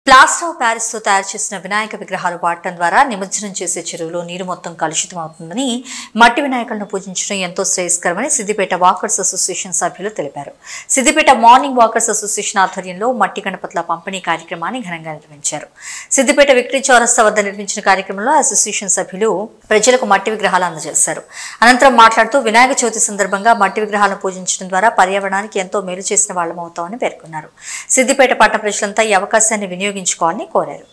plaster of Paris తో తయారు చేసిన వినాయక విగ్రహాలు వాడటం ద్వారా నిమజ్జనం చేసే చెరువులో నీరు మొత్తం కలుషితం అవుతుందని మట్టి వినాయకులను పూజించడం ఎంతో శ్రేయస్కరమని సిద్దిపేట వాకర్స్ అసోసియేషన్ సభ్యులు తెలిపారు సిద్దిపేట మార్నింగ్ వాకర్స్ అసోసియేషన్ ఆధ్వర్యంలో మట్టి గణపతుల పంపిణీ కార్యక్రమాన్ని ఘనంగా నిర్వహించారు సిద్దిపేట విక్టరీ చౌరస్తా వద్ద నిర్వహించిన కార్యక్రమంలో అసోసియేషన్ సభ్యులు ప్రజలకు మట్టి విగ్రహాలు అందజేశారు అనంతరం మాట్లాడుతూ వినాయక చవితి సందర్భంగా మట్టి విగ్రహాలను పూజించడం ద్వారా పర్యావరణానికి ఎంతో మేలు చేసిన వాళ్ళమవుతామని పేర్కొన్నారు సిద్దిపేట పట్టణ ప్రజలంతా ఈ అవకాశాన్ని వినియోగించుకోవాలని కోరారు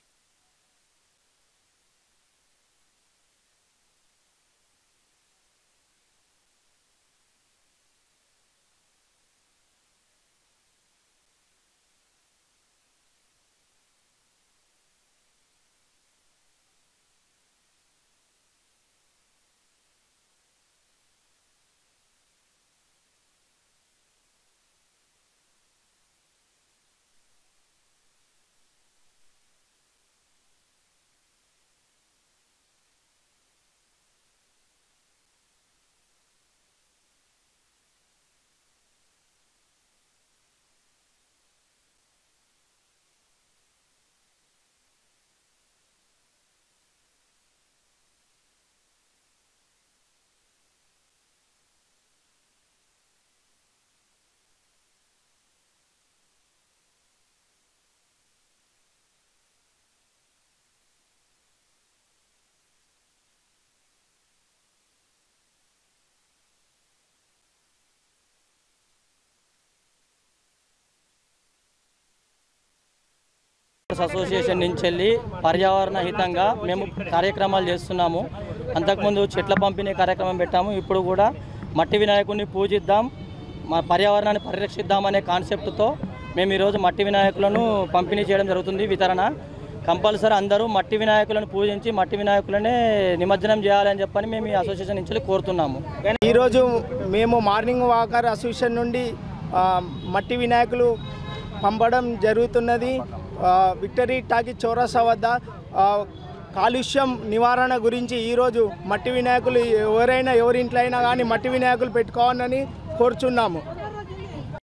అసోసియేషన్ నుంచి వెళ్ళి పర్యావరణ హితంగా మేము కార్యక్రమాలు చేస్తున్నాము అంతకుముందు చెట్ల పంపిణీ కార్యక్రమం పెట్టాము ఇప్పుడు కూడా మట్టి వినాయకుడిని పూజిద్దాం మా పర్యావరణాన్ని పరిరక్షిద్దాం అనే కాన్సెప్ట్తో మేము ఈరోజు మట్టి వినాయకులను పంపిణీ చేయడం జరుగుతుంది వితరణ కంపల్సరీ అందరూ మట్టి వినాయకులను పూజించి మట్టి వినాయకులనే నిమజ్జనం చేయాలని చెప్పని మేము ఈ అసోసియేషన్ నుంచి కోరుతున్నాము ఈరోజు మేము మార్నింగ్ వాకర్ అసోసియేషన్ నుండి ఆ, మట్టి వినాయకులు పంపడం జరుగుతున్నది ఆ, విక్టరీ టాకీ చౌరసా వద్ద ఆ, కాలుష్యం నివారణ గురించి ఈరోజు మట్టి వినాయకులు ఎవరైనా ఎవరింట్లో అయినా కానీ మట్టి వినాయకులు పెట్టుకోవాలని కోరుచున్నాము